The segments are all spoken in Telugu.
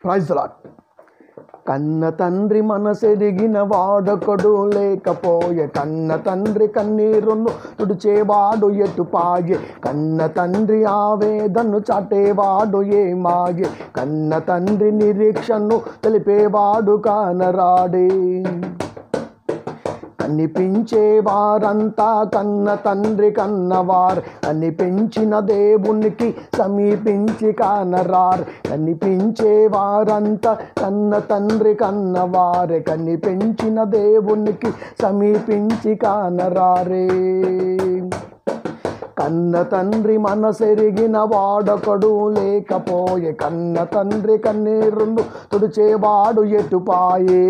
ప్రైజ్ లాట్ కన్న తండ్రి మనసెరిగిన వాడొకడు లేకపోయే కన్న తండ్రి కన్నీరును తుడిచేవాడు ఎటుపాయే కన్న తండ్రి ఆవేదను చాటేవాడు ఏ మాయే కన్న తండ్రి నిరీక్షను తెలిపేవాడు కానరాడే కనిపించే వారంతా కన్న తండ్రి కన్నవారు కనిపించిన దేవునికి సమీపించి కానరారు కనిపించే వారంతా కన్న తండ్రి కన్నవారే కనిపించిన దేవునికి సమీపించి కానరారే కన్న తండ్రి మనసెరిగిన వాడొకడు లేకపోయే కన్న తండ్రి కన్నీరును తుడిచేవాడు ఎటుపాయే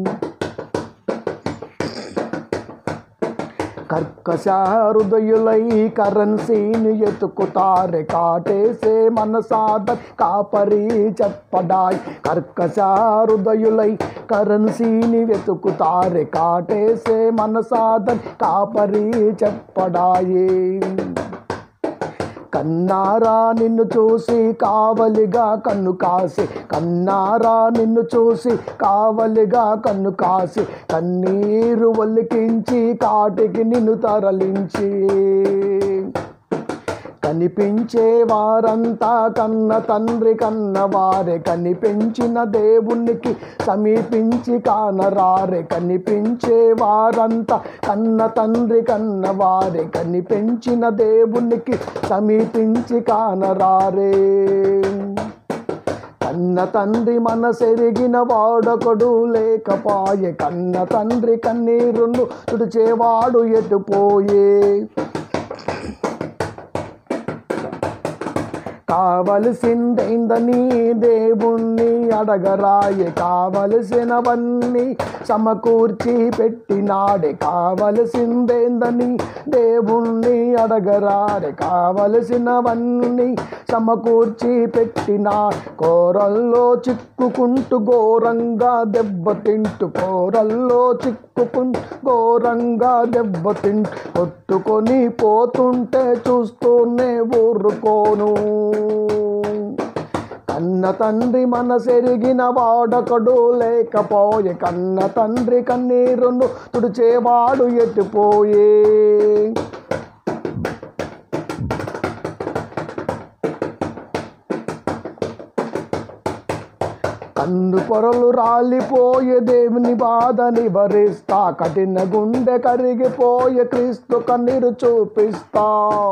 కర్కశ హృదయులై కరెన్సీని ఎతుకుతారే కాటేసే మనసాద కాపరి చెప్పడాయ్ కర్కశ హృదయులై కరెన్సీని వెతుకుతారే కాటేసే మనసాద కాపరి చెప్పడాయే కన్నారా నిన్ను చూసి కావలిగా కన్ను కాసి కన్నారా నిన్ను చూసి కావలిగా కన్ను కాసి కన్నీరు ఒలికించి కాటికి నిన్ను తరలించి కనిపించే వారంతా కన్న తండ్రి కన్న వారే కనిపించిన దేవునికి సమీపించి కానరారే కనిపించే వారంతా కన్న తండ్రి కన్న వారే కనిపించిన దేవునికి సమీపించి కానరారే కన్న తండ్రి మనసెరిగిన వాడొకడు లేకపాయే కన్న తండ్రి కన్నీరును తుడిచేవాడు ఎటుపోయే కావలసిందేందని దేవుణ్ణి అడగరాయే కావలసినవన్నీ సమకూర్చి పెట్టినాడే కావలసిందేందని దేవుణ్ణి అడగరాడే కావలసినవన్నీ సమకూర్చి పెట్టినా కోరల్లో చిక్కుకుంటూ ఘోరంగా దెబ్బతింటూ కోరల్లో చిక్కుకుంటూ ఘోరంగా దెబ్బతింటూ కొట్టుకొని పోతుంటే చూస్తూనే ఊరుకోను కన్న తండ్రి మనసెరిగిన వాడొకడు లేకపోయే కన్న తండ్రి కన్నీరును తుడిచేవాడు ఎటుపోయే కన్ను పొరలు రాలిపోయే దేవుని బాధ నివరిస్తా కఠిన గుండె కరిగిపోయే క్రీస్తు కన్నీరు చూపిస్తా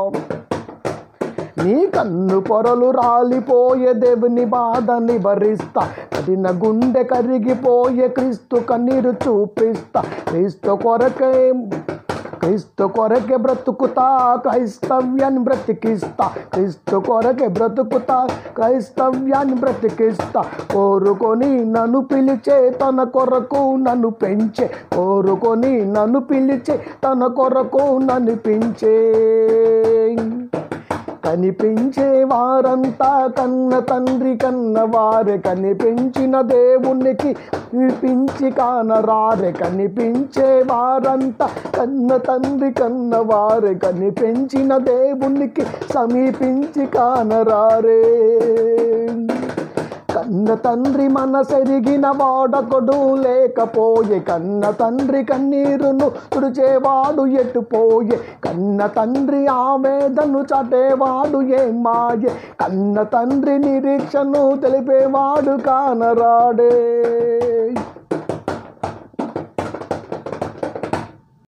నీ కన్ను పొరలు రాలిపోయే దేవుని బాధ నివరిస్తా కఠిన గుండె కరిగిపోయే క్రీస్తు కన్నీరు చూపిస్తా క్రీస్తు కొరకే క్రీస్తు కొరకే బ్రతుకుతా క్రైస్తవ్యాన్ని బ్రతికిస్తా క్రీస్తు కొరకే బ్రతుకుతా క్రైస్తవ్యాన్ని బ్రతికిస్తా కోరుకొని నన్ను పిలిచే తన కొరకు నన్ను పెంచే కోరుకొని నన్ను పిలిచే తన కొరకు నన్ను పెంచే కనిపించే వారంతా కన్న తండ్రి కన్న వారే కనిపించిన దేవునికి వినిపించి కానరారే కనిపించే వారంతా కన్న తండ్రి కన్న వారే కనిపించిన దేవునికి సమీపించి కానరారే కన్న తండ్రి మనసెరిగిన వాడకొడు లేకపోయే కన్న తండ్రి కన్నీరును తుడిచేవాడు ఎటుపోయే కన్న తండ్రి ఆవేదను చాటేవాడు ఏ మాయే కన్న తండ్రి నిరీక్షను తెలిపేవాడు కానరాడే